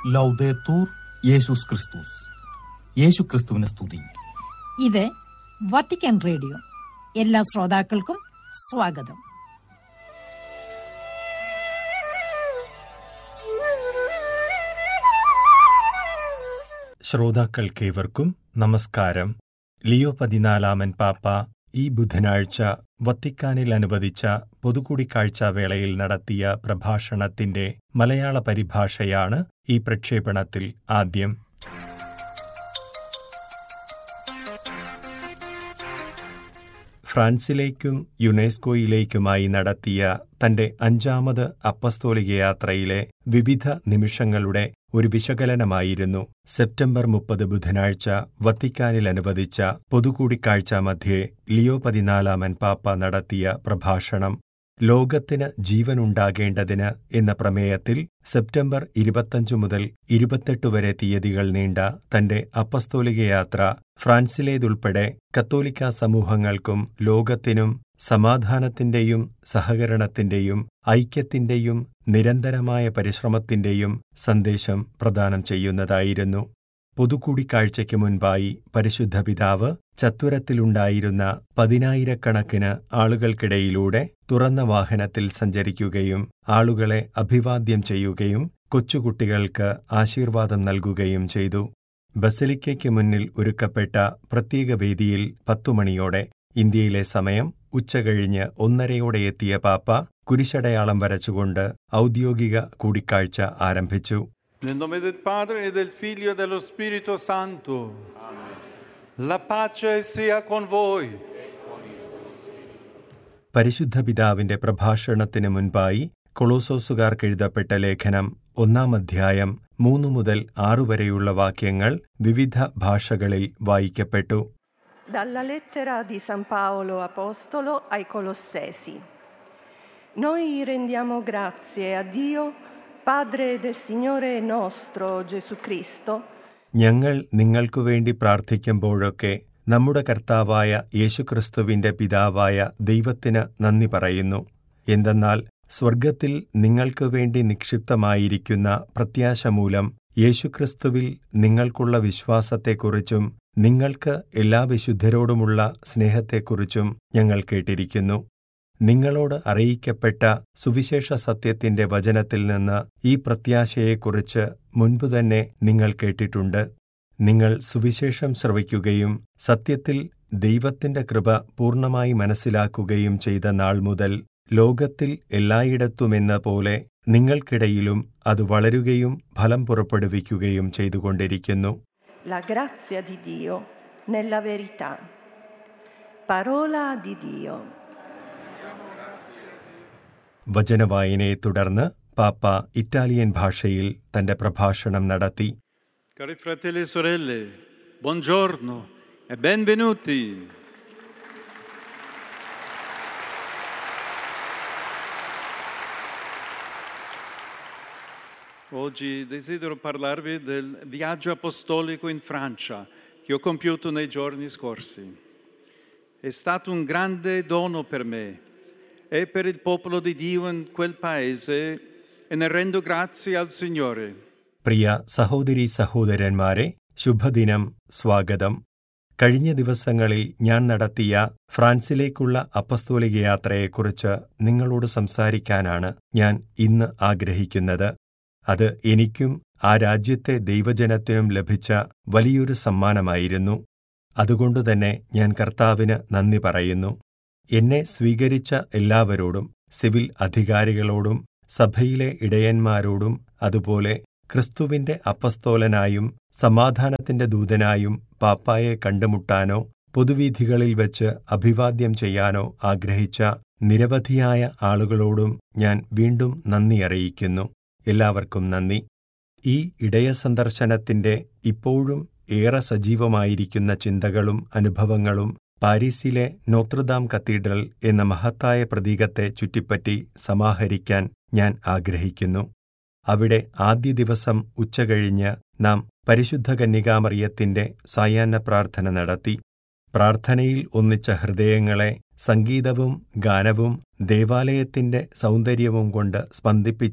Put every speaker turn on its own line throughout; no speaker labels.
ലൗദേത്തൂർ യേശുസ് ക്രിസ്തുസ് യേശു ക്രിസ്തുവിനെ സ്തുതി
ഇത് വത്തിക്കാൻ റേഡിയോ എല്ലാ ശ്രോതാക്കൾക്കും സ്വാഗതം
ശ്രോതാക്കൾക്കേവർക്കും നമസ്കാരം ലിയോ പതിനാലാമൻ പാപ്പ ഈ ബുധനാഴ്ച വത്തിക്കാനിൽ അനുവദിച്ച പൊതുകൂടിക്കാഴ്ച വേളയിൽ നടത്തിയ പ്രഭാഷണത്തിന്റെ മലയാള പരിഭാഷയാണ് ഈ പ്രക്ഷേപണത്തിൽ ആദ്യം ഫ്രാൻസിലേക്കും യുനെസ്കോയിലേക്കുമായി നടത്തിയ തന്റെ അഞ്ചാമത് അപ്പസ്തോലിക യാത്രയിലെ വിവിധ നിമിഷങ്ങളുടെ ഒരു വിശകലനമായിരുന്നു സെപ്റ്റംബർ മുപ്പത് ബുധനാഴ്ച വത്തിക്കാനിൽ അനുവദിച്ച പൊതുകൂടിക്കാഴ്ച മധ്യേ ലിയോ പതിനാലാമൻ പാപ്പ നടത്തിയ പ്രഭാഷണം ലോകത്തിന് ജീവനുണ്ടാകേണ്ടതിന് എന്ന പ്രമേയത്തിൽ സെപ്റ്റംബർ ഇരുപത്തഞ്ചു മുതൽ ഇരുപത്തെട്ട് വരെ തീയതികൾ നീണ്ട തന്റെ അപ്പസ്തോലിക യാത്ര ഫ്രാൻസിലേതുൾപ്പെടെ കത്തോലിക്ക സമൂഹങ്ങൾക്കും ലോകത്തിനും സമാധാനത്തിന്റെയും സഹകരണത്തിന്റെയും ഐക്യത്തിന്റെയും നിരന്തരമായ പരിശ്രമത്തിന്റെയും സന്ദേശം പ്രദാനം ചെയ്യുന്നതായിരുന്നു പൊതുകൂടിക്കാഴ്ചയ്ക്ക് മുൻപായി പരിശുദ്ധ പിതാവ് ചത്തുരത്തിലുണ്ടായിരുന്ന പതിനായിരക്കണക്കിന് ആളുകൾക്കിടയിലൂടെ തുറന്ന വാഹനത്തിൽ സഞ്ചരിക്കുകയും ആളുകളെ അഭിവാദ്യം ചെയ്യുകയും കൊച്ചുകുട്ടികൾക്ക് ആശീർവാദം നൽകുകയും ചെയ്തു ബസലിക്കയ്ക്ക് മുന്നിൽ ഒരുക്കപ്പെട്ട പ്രത്യേക വേദിയിൽ പത്തുമണിയോടെ ഇന്ത്യയിലെ സമയം ഉച്ചകഴിഞ്ഞ് ഒന്നരയോടെ എത്തിയ പാപ്പ കുരിശടയാളം വരച്ചുകൊണ്ട് ഔദ്യോഗിക കൂടിക്കാഴ്ച ആരംഭിച്ചു
Nel nome del Padre e del Figlio e dello Spirito Santo. La pace sia con voi.
പരിശുദ്ധ പിതാവിന്റെ പ്രഭാഷണത്തിന് മുൻപായി കൊളോസോസുകാർക്കെഴുതപ്പെട്ട ലേഖനം ഒന്നാം അധ്യായം മൂന്നു മുതൽ ആറു വരെയുള്ള വാക്യങ്ങൾ വിവിധ ഭാഷകളിൽ വായിക്കപ്പെട്ടു
Dalla lettera di San Paolo Apostolo ai Colossesi. Noi rendiamo grazie a Dio, Padre del Signore nostro Gesù Cristo,
ഞങ്ങൾ നിങ്ങൾക്കു വേണ്ടി പ്രാർത്ഥിക്കുമ്പോഴൊക്കെ നമ്മുടെ കർത്താവായ യേശുക്രിസ്തുവിന്റെ പിതാവായ ദൈവത്തിന് നന്ദി പറയുന്നു എന്തെന്നാൽ സ്വർഗത്തിൽ നിങ്ങൾക്കു വേണ്ടി നിക്ഷിപ്തമായിരിക്കുന്ന പ്രത്യാശ മൂലം യേശുക്രിസ്തുവിൽ നിങ്ങൾക്കുള്ള വിശ്വാസത്തെക്കുറിച്ചും നിങ്ങൾക്ക് എല്ലാ വിശുദ്ധരോടുമുള്ള സ്നേഹത്തെക്കുറിച്ചും ഞങ്ങൾ കേട്ടിരിക്കുന്നു നിങ്ങളോട് അറിയിക്കപ്പെട്ട സുവിശേഷ സത്യത്തിന്റെ വചനത്തിൽ നിന്ന് ഈ പ്രത്യാശയെക്കുറിച്ച് മുൻപ് തന്നെ നിങ്ങൾ കേട്ടിട്ടുണ്ട് നിങ്ങൾ സുവിശേഷം ശ്രവിക്കുകയും സത്യത്തിൽ ദൈവത്തിന്റെ കൃപ പൂർണ്ണമായി മനസ്സിലാക്കുകയും ചെയ്ത നാൾ മുതൽ ലോകത്തിൽ എല്ലായിടത്തുമെന്ന പോലെ നിങ്ങൾക്കിടയിലും അത് വളരുകയും ഫലം പുറപ്പെടുവിക്കുകയും ചെയ്തുകൊണ്ടിരിക്കുന്നു
la grazia di Dio nella verità. Parola di Dio.
വചനവായനയെ തുടർന്ന് പാപ്പ ഇറ്റാലിയൻ ഭാഷയിൽ തന്റെ പ്രഭാഷണം നടത്തി
Cari fratelli e sorelle, buongiorno e benvenuti. Oggi desidero parlarvi del viaggio apostolico in Francia che ho compiuto nei giorni scorsi. È stato un grande dono per me e per il popolo di Dio in quel paese e ne rendo grazie al Signore.
പ്രിയ സഹോദരി സഹോദരന്മാരെ ശുഭദിനം സ്വാഗതം കഴിഞ്ഞ ദിവസങ്ങളിൽ ഞാൻ നടത്തിയ ഫ്രാൻസിലേക്കുള്ള അപ്പസ്തോലിക യാത്രയെക്കുറിച്ച് നിങ്ങളോട് സംസാരിക്കാനാണ് ഞാൻ ഇന്ന് ആഗ്രഹിക്കുന്നത് അത് എനിക്കും ആ രാജ്യത്തെ ദൈവജനത്തിനും ലഭിച്ച വലിയൊരു സമ്മാനമായിരുന്നു അതുകൊണ്ടുതന്നെ ഞാൻ കർത്താവിന് നന്ദി പറയുന്നു എന്നെ സ്വീകരിച്ച എല്ലാവരോടും സിവിൽ അധികാരികളോടും സഭയിലെ ഇടയന്മാരോടും അതുപോലെ ക്രിസ്തുവിന്റെ അപ്പസ്തോലനായും സമാധാനത്തിന്റെ ദൂതനായും പാപ്പായെ കണ്ടുമുട്ടാനോ പൊതുവീഥികളിൽ വെച്ച് അഭിവാദ്യം ചെയ്യാനോ ആഗ്രഹിച്ച നിരവധിയായ ആളുകളോടും ഞാൻ വീണ്ടും നന്ദി അറിയിക്കുന്നു എല്ലാവർക്കും നന്ദി ഈ ഇടയ സന്ദർശനത്തിന്റെ ഇപ്പോഴും ഏറെ സജീവമായിരിക്കുന്ന ചിന്തകളും അനുഭവങ്ങളും പാരീസിലെ നോത്രദാം കത്തീഡ്രൽ എന്ന മഹത്തായ പ്രതീകത്തെ ചുറ്റിപ്പറ്റി സമാഹരിക്കാൻ ഞാൻ ആഗ്രഹിക്കുന്നു അവിടെ ആദ്യ ദിവസം ഉച്ചകഴിഞ്ഞ് നാം പരിശുദ്ധ കന്യകാമറിയത്തിന്റെ സായാഹ്ന പ്രാർത്ഥന നടത്തി പ്രാർത്ഥനയിൽ ഒന്നിച്ച ഹൃദയങ്ങളെ സംഗീതവും ഗാനവും ദേവാലയത്തിന്റെ സൗന്ദര്യവും കൊണ്ട് സ്പന്ദിപ്പിച്ച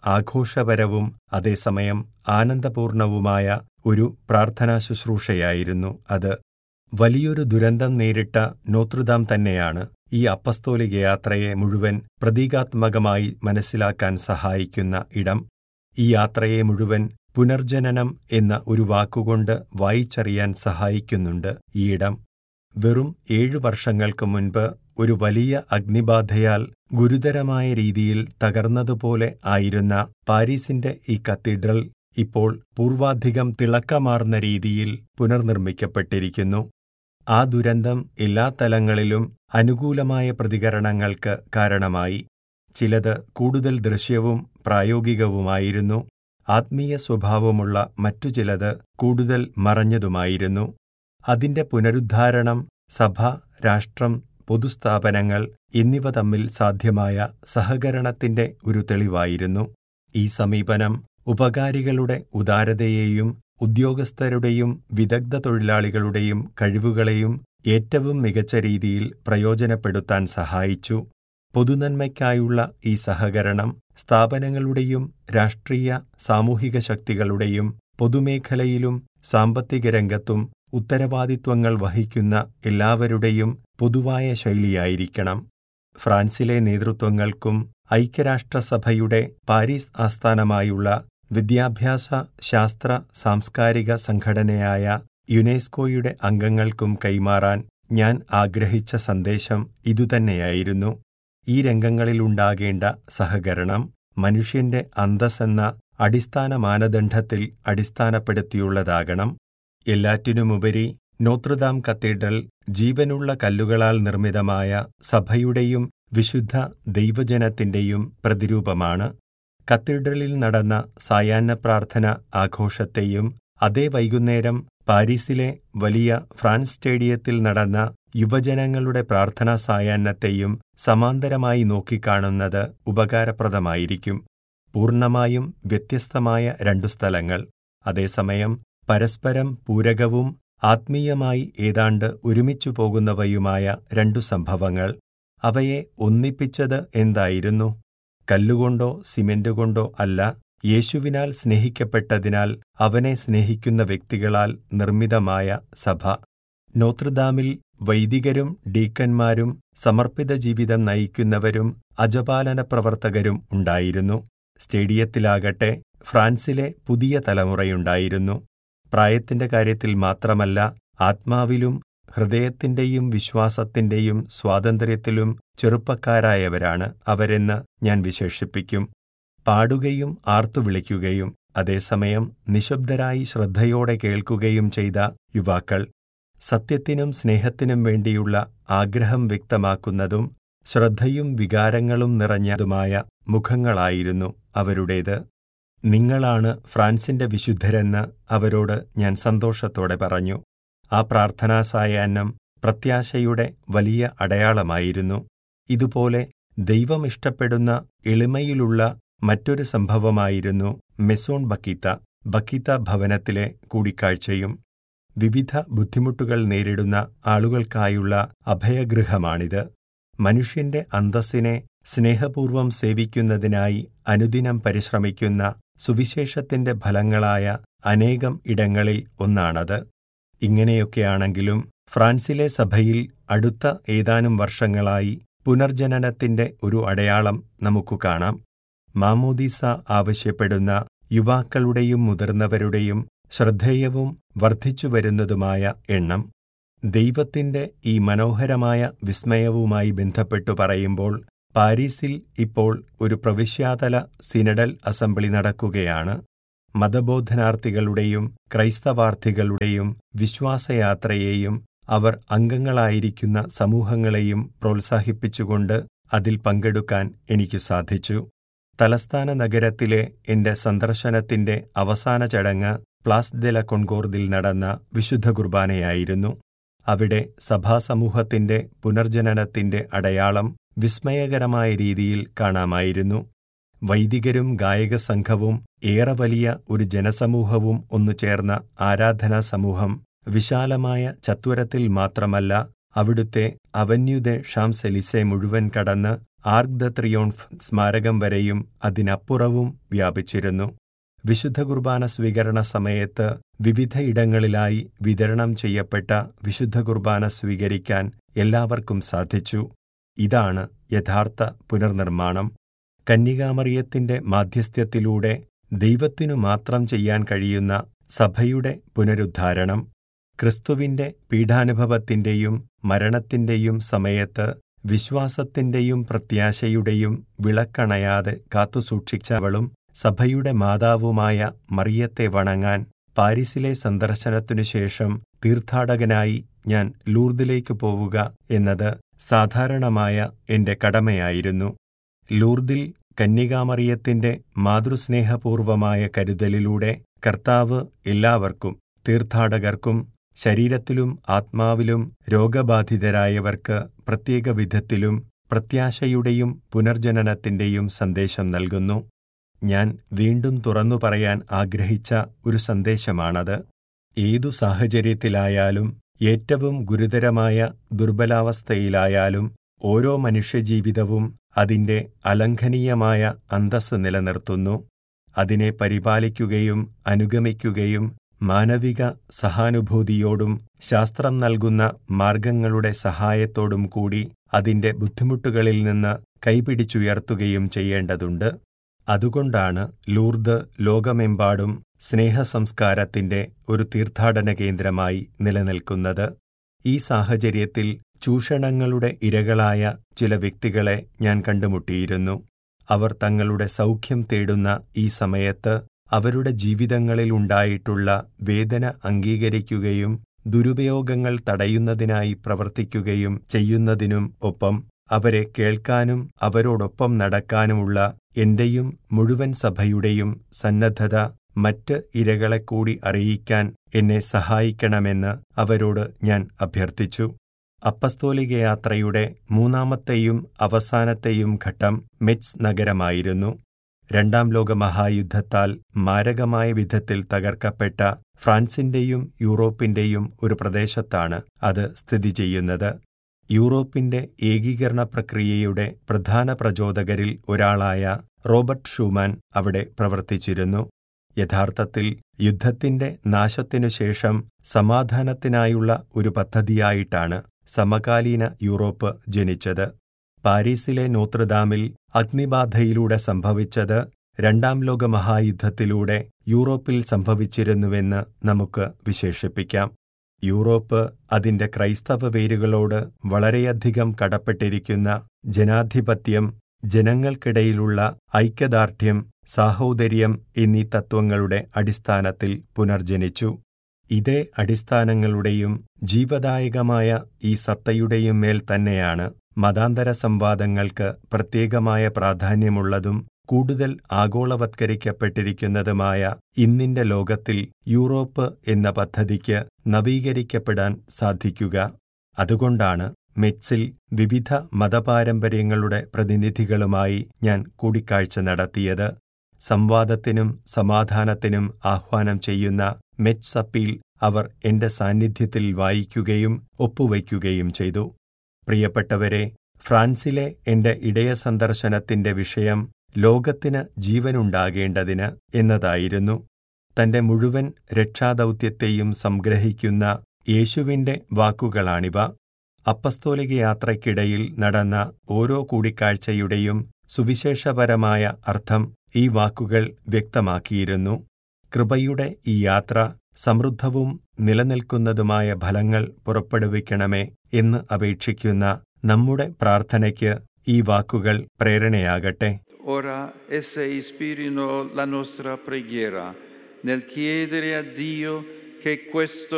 ആഘോഷപരവും അതേസമയം ആനന്ദപൂർണവുമായ ഒരു പ്രാർത്ഥനാ ശുശ്രൂഷയായിരുന്നു അത് വലിയൊരു ദുരന്തം നേരിട്ട നോത്രദാം തന്നെയാണ് ഈ അപ്പസ്തോലിക യാത്രയെ മുഴുവൻ പ്രതീകാത്മകമായി മനസ്സിലാക്കാൻ സഹായിക്കുന്ന ഇടം ഈ യാത്രയെ മുഴുവൻ പുനർജനനം എന്ന ഒരു വാക്കുകൊണ്ട് വായിച്ചറിയാൻ സഹായിക്കുന്നുണ്ട് ഈ ഇടം വെറും ഏഴു വർഷങ്ങൾക്ക് മുൻപ് ഒരു വലിയ അഗ്നിബാധയാൽ ഗുരുതരമായ രീതിയിൽ തകർന്നതുപോലെ ആയിരുന്ന പാരീസിന്റെ ഈ കത്തീഡ്രൽ ഇപ്പോൾ പൂർവാധികം തിളക്കമാർന്ന രീതിയിൽ പുനർനിർമ്മിക്കപ്പെട്ടിരിക്കുന്നു ആ ദുരന്തം എല്ലാ തലങ്ങളിലും അനുകൂലമായ പ്രതികരണങ്ങൾക്ക് കാരണമായി ചിലത് കൂടുതൽ ദൃശ്യവും പ്രായോഗികവുമായിരുന്നു ആത്മീയ സ്വഭാവമുള്ള മറ്റു ചിലത് കൂടുതൽ മറഞ്ഞതുമായിരുന്നു അതിന്റെ പുനരുദ്ധാരണം സഭ രാഷ്ട്രം പൊതുസ്ഥാപനങ്ങൾ എന്നിവ തമ്മിൽ സാധ്യമായ സഹകരണത്തിന്റെ ഒരു തെളിവായിരുന്നു ഈ സമീപനം ഉപകാരികളുടെ ഉദാരതയെയും ഉദ്യോഗസ്ഥരുടെയും വിദഗ്ധ തൊഴിലാളികളുടെയും കഴിവുകളെയും ഏറ്റവും മികച്ച രീതിയിൽ പ്രയോജനപ്പെടുത്താൻ സഹായിച്ചു പൊതുനന്മയ്ക്കായുള്ള ഈ സഹകരണം സ്ഥാപനങ്ങളുടെയും രാഷ്ട്രീയ സാമൂഹിക ശക്തികളുടെയും പൊതുമേഖലയിലും സാമ്പത്തിക രംഗത്തും ഉത്തരവാദിത്വങ്ങൾ വഹിക്കുന്ന എല്ലാവരുടെയും പൊതുവായ ശൈലിയായിരിക്കണം ഫ്രാൻസിലെ നേതൃത്വങ്ങൾക്കും ഐക്യരാഷ്ട്രസഭയുടെ പാരീസ് ആസ്ഥാനമായുള്ള വിദ്യാഭ്യാസ ശാസ്ത്ര സാംസ്കാരിക സംഘടനയായ യുനെസ്കോയുടെ അംഗങ്ങൾക്കും കൈമാറാൻ ഞാൻ ആഗ്രഹിച്ച സന്ദേശം ഇതുതന്നെയായിരുന്നു ഈ രംഗങ്ങളിലുണ്ടാകേണ്ട സഹകരണം മനുഷ്യന്റെ അന്തസ്സെന്ന അടിസ്ഥാന മാനദണ്ഡത്തിൽ അടിസ്ഥാനപ്പെടുത്തിയുള്ളതാകണം എല്ലാറ്റിനുമുപരി നോത്രദാം കത്തീഡ്രൽ ജീവനുള്ള കല്ലുകളാൽ നിർമ്മിതമായ സഭയുടെയും വിശുദ്ധ ദൈവജനത്തിന്റെയും പ്രതിരൂപമാണ് കത്തീഡ്രലിൽ നടന്ന സായാഹ്ന പ്രാർത്ഥന ആഘോഷത്തെയും അതേ വൈകുന്നേരം പാരീസിലെ വലിയ ഫ്രാൻസ് സ്റ്റേഡിയത്തിൽ നടന്ന യുവജനങ്ങളുടെ പ്രാർത്ഥനാ സായാഹ്നത്തെയും സമാന്തരമായി നോക്കിക്കാണുന്നത് ഉപകാരപ്രദമായിരിക്കും പൂർണ്ണമായും വ്യത്യസ്തമായ രണ്ടു സ്ഥലങ്ങൾ അതേസമയം പരസ്പരം പൂരകവും ആത്മീയമായി ഏതാണ്ട് ഒരുമിച്ചു പോകുന്നവയുമായ രണ്ടു സംഭവങ്ങൾ അവയെ ഒന്നിപ്പിച്ചത് എന്തായിരുന്നു കല്ലുകൊണ്ടോ സിമന്റ് കൊണ്ടോ അല്ല യേശുവിനാൽ സ്നേഹിക്കപ്പെട്ടതിനാൽ അവനെ സ്നേഹിക്കുന്ന വ്യക്തികളാൽ നിർമ്മിതമായ സഭ നോത്രദാമിൽ വൈദികരും ഡീക്കന്മാരും സമർപ്പിത ജീവിതം നയിക്കുന്നവരും അജപാലന പ്രവർത്തകരും ഉണ്ടായിരുന്നു സ്റ്റേഡിയത്തിലാകട്ടെ ഫ്രാൻസിലെ പുതിയ തലമുറയുണ്ടായിരുന്നു പ്രായത്തിന്റെ കാര്യത്തിൽ മാത്രമല്ല ആത്മാവിലും ഹൃദയത്തിന്റെയും വിശ്വാസത്തിന്റെയും സ്വാതന്ത്ര്യത്തിലും ചെറുപ്പക്കാരായവരാണ് അവരെന്ന് ഞാൻ വിശേഷിപ്പിക്കും പാടുകയും ആർത്തുവിളിക്കുകയും അതേസമയം നിശബ്ദരായി ശ്രദ്ധയോടെ കേൾക്കുകയും ചെയ്ത യുവാക്കൾ സത്യത്തിനും സ്നേഹത്തിനും വേണ്ടിയുള്ള ആഗ്രഹം വ്യക്തമാക്കുന്നതും ശ്രദ്ധയും വികാരങ്ങളും നിറഞ്ഞതുമായ മുഖങ്ങളായിരുന്നു അവരുടേത് നിങ്ങളാണ് ഫ്രാൻസിന്റെ വിശുദ്ധരെന്ന് അവരോട് ഞാൻ സന്തോഷത്തോടെ പറഞ്ഞു ആ പ്രാർത്ഥനാ സായാഹ്നം പ്രത്യാശയുടെ വലിയ അടയാളമായിരുന്നു ഇതുപോലെ ദൈവം ഇഷ്ടപ്പെടുന്ന എളിമയിലുള്ള മറ്റൊരു സംഭവമായിരുന്നു മെസോൺ ബക്കീത്ത ബക്കീത്ത ഭവനത്തിലെ കൂടിക്കാഴ്ചയും വിവിധ ബുദ്ധിമുട്ടുകൾ നേരിടുന്ന ആളുകൾക്കായുള്ള അഭയഗൃഹമാണിത് മനുഷ്യന്റെ അന്തസ്സിനെ സ്നേഹപൂർവം സേവിക്കുന്നതിനായി അനുദിനം പരിശ്രമിക്കുന്ന സുവിശേഷത്തിന്റെ ഫലങ്ങളായ അനേകം ഇടങ്ങളിൽ ഒന്നാണത് ഇങ്ങനെയൊക്കെയാണെങ്കിലും ഫ്രാൻസിലെ സഭയിൽ അടുത്ത ഏതാനും വർഷങ്ങളായി പുനർജനനത്തിന്റെ ഒരു അടയാളം നമുക്കു കാണാം മാമോദീസ ആവശ്യപ്പെടുന്ന യുവാക്കളുടെയും മുതിർന്നവരുടെയും ശ്രദ്ധേയവും വർദ്ധിച്ചുവരുന്നതുമായ എണ്ണം ദൈവത്തിന്റെ ഈ മനോഹരമായ വിസ്മയവുമായി ബന്ധപ്പെട്ടു പറയുമ്പോൾ പാരീസിൽ ഇപ്പോൾ ഒരു പ്രവിശ്യാതല സിനഡൽ അസംബ്ലി നടക്കുകയാണ് മതബോധനാർത്ഥികളുടെയും ക്രൈസ്തവാർത്ഥികളുടെയും വിശ്വാസയാത്രയെയും അവർ അംഗങ്ങളായിരിക്കുന്ന സമൂഹങ്ങളെയും പ്രോത്സാഹിപ്പിച്ചുകൊണ്ട് അതിൽ പങ്കെടുക്കാൻ എനിക്കു സാധിച്ചു തലസ്ഥാന നഗരത്തിലെ എന്റെ സന്ദർശനത്തിന്റെ അവസാന ചടങ്ങ് പ്ലാസ് ദെ ല കൊൺകോർദിൽ നടന്ന വിശുദ്ധ കുർബാനയായിരുന്നു അവിടെ സഭാസമൂഹത്തിന്റെ പുനർജനനത്തിന്റെ അടയാളം വിസ്മയകരമായ രീതിയിൽ കാണാമായിരുന്നു വൈദികരും ഗായക സംഘവും ഏറെ വലിയ ഒരു ജനസമൂഹവും ഒന്നുചേർന്ന ആരാധനാ സമൂഹം വിശാലമായ ചത്വരത്തിൽ മാത്രമല്ല അവിടുത്തെ അവന്യു ദെ ഷാംസെലിസെ മുഴുവൻ കടന്ന് ആർക്ക് ദ ത്രിയോൺഫ് സ്മാരകം വരെയും അതിനപ്പുറവും വ്യാപിച്ചിരുന്നു വിശുദ്ധ കുർബാന സ്വീകരണ സമയത്ത് വിവിധയിടങ്ങളിലായി വിതരണം ചെയ്യപ്പെട്ട വിശുദ്ധ കുർബാന സ്വീകരിക്കാൻ എല്ലാവർക്കും സാധിച്ചു ഇതാണ് യഥാർത്ഥ പുനർനിർമ്മാണം കന്യകാമറിയത്തിന്റെ മാധ്യസ്ഥ്യത്തിലൂടെ ദൈവത്തിനു മാത്രം ചെയ്യാൻ കഴിയുന്ന സഭയുടെ പുനരുദ്ധാരണം ക്രിസ്തുവിന്റെ പീഡാനുഭവത്തിന്റെയും മരണത്തിന്റെയും സമയത്ത് വിശ്വാസത്തിന്റെയും പ്രത്യാശയുടെയും വിളക്കണയാതെ കാത്തുസൂക്ഷിച്ചവളും സഭയുടെ മാതാവുമായ മറിയത്തെ വണങ്ങാൻ പാരീസിലെ സന്ദർശനത്തിനു ശേഷം തീർത്ഥാടകനായി ഞാൻ ലൂർദിലേക്ക് പോവുക എന്നത് സാധാരണമായ എന്റെ കടമയായിരുന്നു ലൂർദിൽ കന്യകാമറിയത്തിന്റെ മാതൃസ്നേഹപൂർവമായ കരുതലിലൂടെ കർത്താവ് എല്ലാവർക്കും തീർത്ഥാടകർക്കും ശരീരത്തിലും ആത്മാവിലും രോഗബാധിതരായവർക്ക് പ്രത്യേക വിധത്തിലും പ്രത്യാശയുടെയും പുനർജനനത്തിന്റെയും സന്ദേശം നൽകുന്നു ഞാൻ വീണ്ടും തുറന്നു പറയാൻ ആഗ്രഹിച്ച ഒരു സന്ദേശമാണത് ഏതു സാഹചര്യത്തിലായാലും ഏറ്റവും ഗുരുതരമായ ദുർബലാവസ്ഥയിലായാലും ഓരോ മനുഷ്യജീവിതവും അതിന്റെ അലംഘനീയമായ അന്തസ്സ് നിലനിർത്തുന്നു അതിനെ പരിപാലിക്കുകയും അനുഗമിക്കുകയും മാനവിക സഹാനുഭൂതിയോടും ശാസ്ത്രം നൽകുന്ന മാർഗങ്ങളുടെ സഹായത്തോടും കൂടി അതിന്റെ ബുദ്ധിമുട്ടുകളിൽ നിന്ന് കൈപിടിച്ചുയർത്തുകയും ചെയ്യേണ്ടതുണ്ട് അതുകൊണ്ടാണ് ലൂർദ് ലോകമെമ്പാടും സ്നേഹസംസ്കാരത്തിന്റെ ഒരു തീർത്ഥാടന കേന്ദ്രമായി നിലനിൽക്കുന്നത് ഈ സാഹചര്യത്തിൽ ചൂഷണങ്ങളുടെ ഇരകളായ ചില വ്യക്തികളെ ഞാൻ കണ്ടുമുട്ടിയിരുന്നു അവർ തങ്ങളുടെ സൗഖ്യം തേടുന്ന ഈ സമയത്ത് അവരുടെ ജീവിതങ്ങളിൽ ഉണ്ടായിട്ടുള്ള വേദന അംഗീകരിക്കുകയും ദുരുപയോഗങ്ങൾ തടയുന്നതിനായി പ്രവർത്തിക്കുകയും ചെയ്യുന്നതിനും ഒപ്പം അവരെ കേൾക്കാനും അവരോടൊപ്പം നടക്കാനുമുള്ള എന്റെയും മുഴുവൻ സഭയുടെയും സന്നദ്ധത മറ്റ് ഇരകളെ കൂടി അറിയിക്കാൻ എന്നെ സഹായിക്കണമെന്ന് അവരോട് ഞാൻ അഭ്യർത്ഥിച്ചു അപ്പസ്തോലിക യാത്രയുടെ മൂന്നാമത്തെയും അവസാനത്തെയും ഘട്ടം മെറ്റ്സ് നഗരമായിരുന്നു രണ്ടാം ലോക മഹായുദ്ധത്താൽ മാരകമായ വിധത്തിൽ തകർക്കപ്പെട്ട ഫ്രാൻസിന്റെയും യൂറോപ്പിന്റെയും ഒരു പ്രദേശത്താണ് അത് സ്ഥിതി ചെയ്യുന്നത് യൂറോപ്പിന്റെ ഏകീകരണ പ്രക്രിയയുടെ പ്രധാന പ്രചോദകരിൽ ഒരാളായ റോബർട്ട് ഷൂമാൻ അവിടെ പ്രവർത്തിച്ചിരുന്നു യഥാർത്ഥത്തിൽ യുദ്ധത്തിന്റെ നാശത്തിനുശേഷം സമാധാനത്തിനായുള്ള ഒരു പദ്ധതിയായിട്ടാണ് സമകാലീന യൂറോപ്പ് ജനിച്ചത് പാരീസിലെ നോത്രദാമിൽ അഗ്നിബാധയിലൂടെ സംഭവിച്ചത് രണ്ടാം ലോക മഹായുദ്ധത്തിലൂടെ യൂറോപ്പിൽ സംഭവിച്ചിരുന്നുവെന്ന് നമുക്ക് വിശേഷിപ്പിക്കാം യൂറോപ്പ് അതിന്റെ ക്രൈസ്തവ വേരുകളോട് വളരെയധികം കടപ്പെട്ടിരിക്കുന്ന ജനാധിപത്യം ജനങ്ങൾക്കിടയിലുള്ള ഐക്യദാർഢ്യം സാഹോദര്യം എന്നീ തത്വങ്ങളുടെ അടിസ്ഥാനത്തിൽ പുനർജനിച്ചു ഇതേ അടിസ്ഥാനങ്ങളുടെയും ജീവദായകമായ ഈ സത്തയുടെയും മേൽ തന്നെയാണ് മതാന്തര സംവാദങ്ങൾക്ക് പ്രത്യേകമായ പ്രാധാന്യമുള്ളതും കൂടുതൽ ആഗോളവത്കരിക്കപ്പെട്ടിരിക്കുന്നതുമായ ഇന്നിന്റെ ലോകത്തിൽ യൂറോപ്പ് എന്ന പദ്ധതിക്ക് നവീകരിക്കപ്പെടാൻ സാധിക്കുക അതുകൊണ്ടാണ് മെറ്റ്സിൽ വിവിധ മതപാരമ്പര്യങ്ങളുടെ പ്രതിനിധികളുമായി ഞാൻ കൂടിക്കാഴ്ച നടത്തിയത് സംവാദത്തിനും സമാധാനത്തിനും ആഹ്വാനം ചെയ്യുന്ന മെറ്റ്സ് അപ്പീൽ അവർ എന്റെ സാന്നിധ്യത്തിൽ വായിക്കുകയും ഒപ്പുവയ്ക്കുകയും ചെയ്തു പ്രിയപ്പെട്ടവരെ ഫ്രാൻസിലെ എന്റെ ഇടയ സന്ദർശനത്തിന്റെ വിഷയം ലോകത്തിന് ജീവനുണ്ടാകേണ്ടതിന് എന്നതായിരുന്നു തന്റെ മുഴുവൻ രക്ഷാദൗത്യത്തെയും സംഗ്രഹിക്കുന്ന യേശുവിന്റെ വാക്കുകളാണിവ അപ്പസ്തോലിക യാത്രയ്ക്കിടയിൽ നടന്ന ഓരോ കൂടിക്കാഴ്ചയുടെയും സുവിശേഷപരമായ അർത്ഥം ഈ വാക്കുകൾ വ്യക്തമാക്കിയിരുന്നു കൃപയുടെ ഈ യാത്ര സമൃദ്ധവും നിലനിൽക്കുന്നതുമായ ഫലങ്ങൾ പുറപ്പെടുവിക്കണമേ എന്ന് അപേക്ഷിക്കുന്ന നമ്മുടെ പ്രാർത്ഥനയ്ക്ക് ഈ വാക്കുകൾ പ്രേരണയാകട്ടെ
Ora esse ispirino la nostra preghiera nel chiedere a Dio che questo